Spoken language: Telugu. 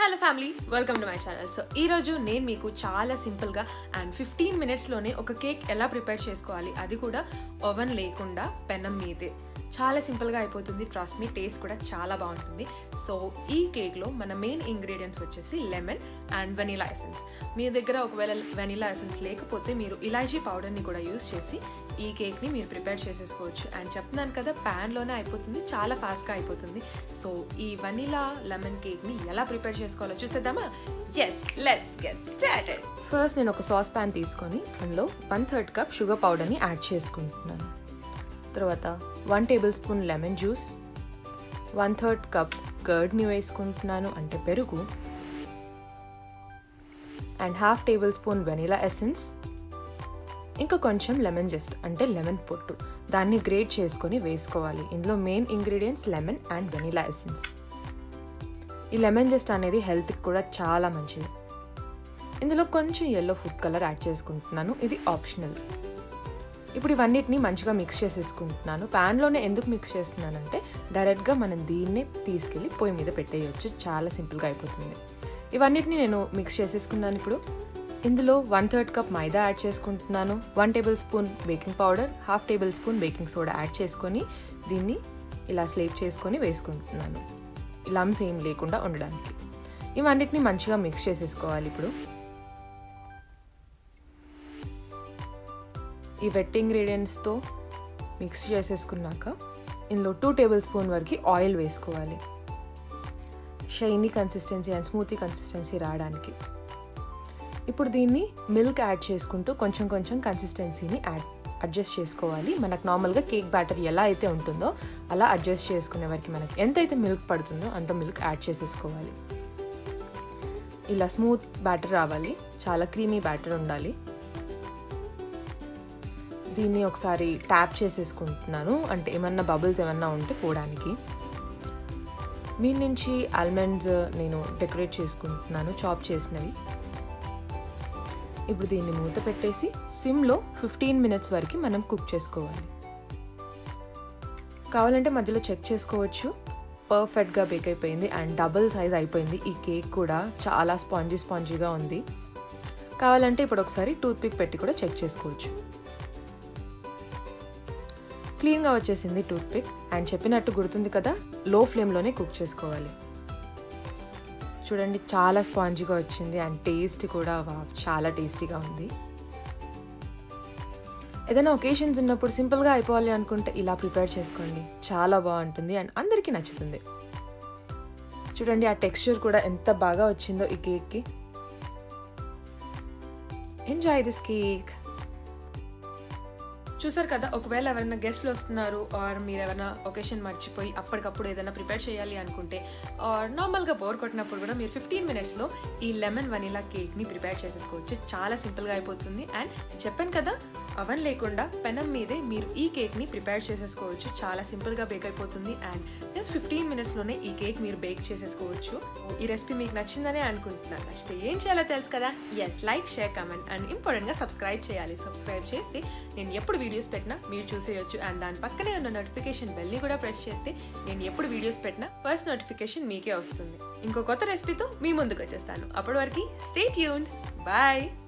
hello family welcome to my channel so ఈరోజు నేను మీకు చాలా సింపుల్గా అండ్ ఫిఫ్టీన్ మినిట్స్లోనే ఒక కేక్ ఎలా ప్రిపేర్ చేసుకోవాలి అది కూడా ఓవెన్ లేకుండా పెనం మీదే చాలా సింపుల్గా అయిపోతుంది ట్రస్ట్ మీ టేస్ట్ కూడా చాలా బాగుంటుంది సో ఈ కేక్లో మన మెయిన్ ఇంగ్రీడియంట్స్ వచ్చేసి లెమన్ అండ్ వెనిలా ఎసెన్స్ మీ దగ్గర ఒకవేళ వెనిలా ఎసెన్స్ లేకపోతే మీరు ఇలాచీ పౌడర్ని కూడా యూస్ చేసి ఈ కేక్ని మీరు ప్రిపేర్ చేసేసుకోవచ్చు అండ్ చెప్తున్నాను కదా ప్యాన్లోనే అయిపోతుంది చాలా ఫాస్ట్గా అయిపోతుంది సో ఈ వనిలా లెమన్ కేక్ని ఎలా ప్రిపేర్ చేసుకోవాలో చూసేద్దామా yes let's get started first నేను ఒక సాస్ ప్యాన్ తీసుకొని అందులో వన్ థర్డ్ కప్ షుగర్ పౌడర్ని యాడ్ చేసుకుంటున్నాను తర్వాత one tablespoon lemon juice one third cup కర్డ్ని వేసుకుంటున్నాను అంటే పెరుగు and half tablespoon vanilla essence ఇంకా కొంచెం లెమన్ జస్ట్ అంటే లెమన్ పొట్టు దాన్ని గ్రేట్ చేసుకొని వేసుకోవాలి ఇందులో main ingredients lemon and vanilla essence ఈ లెమన్ జస్ట్ అనేది హెల్త్కి కూడా చాలా మంచిది ఇందులో కొంచెం ఎల్లో ఫుడ్ కలర్ యాడ్ చేసుకుంటున్నాను ఇది ఆప్షనల్ ఇప్పుడు ఇవన్నిటిని మంచిగా మిక్స్ చేసేసుకుంటున్నాను ప్యాన్లోనే ఎందుకు మిక్స్ చేస్తున్నానంటే డైరెక్ట్గా మనం దీన్నే తీసుకెళ్ళి పొయ్యి మీద పెట్టేయచ్చు చాలా సింపుల్గా అయిపోతుంది ఇవన్నిటిని నేను మిక్స్ చేసేసుకున్నాను ఇప్పుడు ఇందులో one third cup maida add చేసుకుంటున్నాను one tablespoon baking powder half tablespoon baking soda add చేసుకొని దీన్ని ఇలా స్లేప్ చేసుకొని వేసుకుంటున్నాను లమ్స్ ఏం లేకుండా ఉండడానికి ఇవన్నిటిని మంచిగా మిక్స్ చేసేసుకోవాలి ఇప్పుడు ఈ వెట్ ఇంగ్రీడియంట్స్తో మిక్స్ చేసేసుకున్నాక ఇందులో టూ టేబుల్ స్పూన్ వరకు ఆయిల్ వేసుకోవాలి shiny consistency and smoothie consistency రావడానికి ఇప్పుడు దీన్ని మిల్క్ యాడ్ చేసుకుంటూ కొంచెం కొంచెం కన్సిస్టెన్సీని యాడ్ అడ్జస్ట్ చేసుకోవాలి మనకు నార్మల్గా కేక్ బ్యాటర్ ఎలా అయితే ఉంటుందో అలా అడ్జస్ట్ చేసుకునే వరకు మనకి ఎంతైతే మిల్క్ పడుతుందో అంత మిల్క్ యాడ్ చేసేసుకోవాలి ఇలా స్మూత్ బ్యాటర్ రావాలి చాలా క్రీమీ బ్యాటర్ ఉండాలి దీన్ని ఒకసారి ట్యాప్ చేసేసుకుంటున్నాను అంటే ఏమన్నా బబుల్స్ ఏమన్నా ఉంటే పోవడానికి మీ నుంచి ఆల్మండ్స్ నేను డెకరేట్ చేసుకుంటున్నాను చాప్ చేసినవి ఇప్పుడు దీన్ని మూత పెట్టేసి సిమ్లో ఫిఫ్టీన్ మినిట్స్ వరకు మనం కుక్ చేసుకోవాలి కావాలంటే మధ్యలో చెక్ చేసుకోవచ్చు పర్ఫెక్ట్గా బేక్ అయిపోయింది అండ్ డబుల్ సైజ్ అయిపోయింది ఈ కేక్ కూడా చాలా స్పాంజీ స్పాంజీగా ఉంది కావాలంటే ఇప్పుడు ఒకసారి టూత్పిక్ పెట్టి కూడా చెక్ చేసుకోవచ్చు క్లీన్గా వచ్చేసింది టూత్పిక్ అండ్ చెప్పినట్టు గుర్తుంది కదా లో ఫ్లేమ్లోనే కుక్ చేసుకోవాలి చూడండి చాలా స్పాంజీగా వచ్చింది అండ్ టేస్ట్ కూడా చాలా టేస్టీగా ఉంది ఏదైనా ఒకేషన్స్ ఉన్నప్పుడు సింపుల్గా అయిపోవాలి అనుకుంటే ఇలా ప్రిపేర్ చేసుకోండి చాలా బాగుంటుంది అండ్ అందరికీ నచ్చుతుంది చూడండి ఆ టెక్స్చర్ కూడా ఎంత బాగా వచ్చిందో ఈ కేక్కి ఎంజాయ్ దిస్ కేక్ చూసారు కదా ఒకవేళ ఎవరైనా గెస్ట్లు వస్తున్నారు ఆర్ మీరు ఎవరైనా ఒకేషన్ మర్చిపోయి అప్పటికప్పుడు ఏదైనా ప్రిపేర్ చేయాలి అనుకుంటే ఆర్ నార్మల్గా బోర్ కొట్టినప్పుడు కూడా మీరు ఫిఫ్టీన్ మినిట్స్లో ఈ లెమన్ వనీలా కేక్ని ప్రిపేర్ చేసేసుకోవచ్చు చాలా సింపుల్గా అయిపోతుంది అండ్ చెప్పాను కదా అవన్ లేకుండా పెనం మీదే మీరు ఈ కేక్ని ప్రిపేర్ చేసేసుకోవచ్చు చాలా సింపుల్గా బేక్ అయిపోతుంది అండ్ జస్ట్ ఫిఫ్టీన్ మినిట్స్లోనే ఈ కేక్ మీరు బేక్ చేసేసుకోవచ్చు ఈ రెసిపీ మీకు నచ్చిందనే అనుకుంటున్నాను నచ్చితే ఏం చేయాలో తెలుసు కదా yes like share comment and ఇంపార్టెంట్గా సబ్స్క్రైబ్ చేయాలి సబ్స్క్రైబ్ చేస్తే నేను ఎప్పుడు వీడియోస్ పెట్టినా మీరు చూసేయొచ్చు అండ్ దాని పక్కనే ఉన్న నోటిఫికేషన్ బెల్ని కూడా ప్రెస్ చేస్తే నేను ఎప్పుడు వీడియోస్ పెట్టినా ఫస్ట్ నోటిఫికేషన్ మీకే వస్తుంది ఇంకో కొత్త రెసిపీతో మీ ముందుకు వచ్చేస్తాను అప్పటి వరకు స్టే ట్యూన్డ్ బాయ్